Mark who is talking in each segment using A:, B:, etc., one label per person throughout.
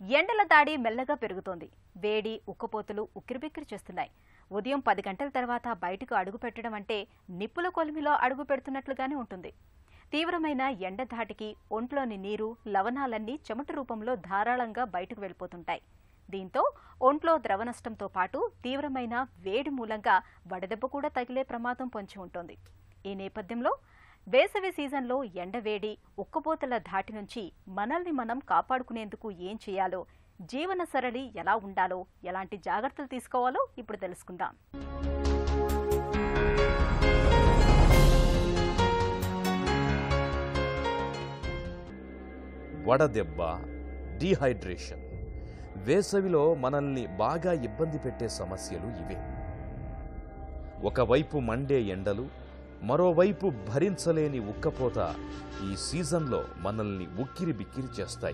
A: ఎండల దాడి మెల్లగా పెరుగుతోంది వేడి ఉక్కపోతలు ఉక్కిరిబిక్కిరి చేస్తున్నాయి ఉదయం పది గంటల తర్వాత బయటకు అడుగు పెట్టడం అంటే నిప్పుల కొలిమిలో అడుగు పెడుతున్నట్లుగానే ఉంటుంది తీవ్రమైన ఎండ ధాటికి ఒంట్లోని నీరు లవణాలన్నీ చెమట రూపంలో ధారాళంగా బయటకు వెళ్ళిపోతుంటాయి దీంతో ఒంట్లో ద్రవ నష్టంతో పాటు తీవ్రమైన వేడి మూలంగా వడదెబ్బ కూడా తగిలే ప్రమాదం పొంచి ఉంటుంది ఈ నేపథ్యంలో వేసవి సీజన్లో ఎండవేడి ఉక్కపోతల ధాటి నుంచి మనల్ని మనం కాపాడుకునేందుకు ఏం చేయాలో జీవన సరళి ఎలా ఉండాలో ఎలాంటి జాగ్రత్తలు తీసుకోవాలో ఇప్పుడు తెలుసుకుందాం
B: వడదెబ్బ డీహైడ్రేషన్ వేసవిలో మనల్ని బాగా ఇబ్బంది పెట్టే సమస్యలు ఇవే ఒకవైపు మండే ఎండలు మరోవైపు భరించలేని ఉక్కపోత ఈ సీజన్లో మనల్ని ఉక్కిరి బిక్కిరి చేస్తాయి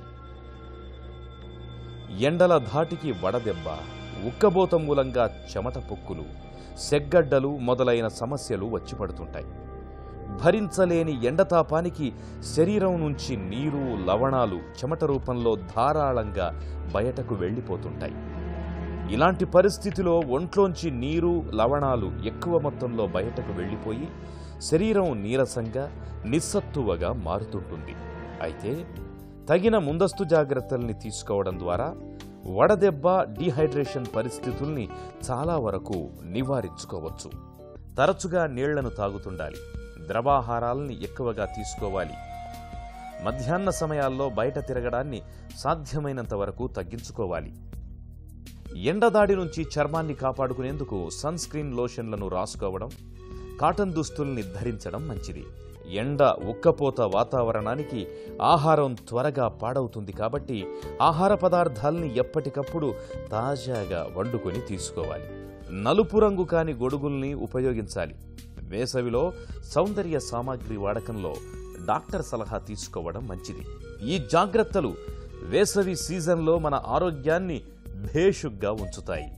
B: ఎండల ధాటికి వడదెబ్బ ఉక్కబోత మూలంగా చెమట పొక్కులు సెగ్గడ్డలు మొదలైన సమస్యలు వచ్చిపడుతుంటాయి భరించలేని ఎండతాపానికి శరీరం నుంచి నీరు లవణాలు చెమట రూపంలో ధారాళంగా బయటకు వెళ్ళిపోతుంటాయి ఇలాంటి పరిస్థితిలో ఒంట్లోంచి నీరు లవణాలు ఎక్కువ మొత్తంలో బయటకు వెళ్ళిపోయి శరీరం నీరసంగా నిస్సత్తువగా మారుతుంటుంది అయితే తగిన ముందస్తు జాగ్రత్తల్ని తీసుకోవడం ద్వారా వడదెబ్బ డీహైడ్రేషన్ పరిస్థితుల్ని చాలా వరకు నివారించుకోవచ్చు తరచుగా నీళ్లను తాగుతుండాలి ద్రవాహారాల్ని ఎక్కువగా తీసుకోవాలి మధ్యాహ్న సమయాల్లో బయట తిరగడాన్ని సాధ్యమైనంత వరకు తగ్గించుకోవాలి ఎండదాడి నుంచి చర్మాన్ని కాపాడుకునేందుకు సన్ స్క్రీన్ లోషన్లను రాసుకోవడం కాటన్ దుస్తుల్ని ధరించడం మంచిది ఎండ ఉక్కపోత వాతావరణానికి ఆహారం త్వరగా పాడవుతుంది కాబట్టి ఆహార పదార్థాల్ని ఎప్పటికప్పుడు తాజాగా వండుకొని తీసుకోవాలి నలుపు రంగు కాని గొడుగుల్ని ఉపయోగించాలి వేసవిలో సౌందర్య సామాగ్రి వాడకంలో డాక్టర్ సలహా తీసుకోవడం మంచిది ఈ జాగ్రత్తలు వేసవి సీజన్లో మన ఆరోగ్యాన్ని భేషుగ్గా ఉంచుతాయి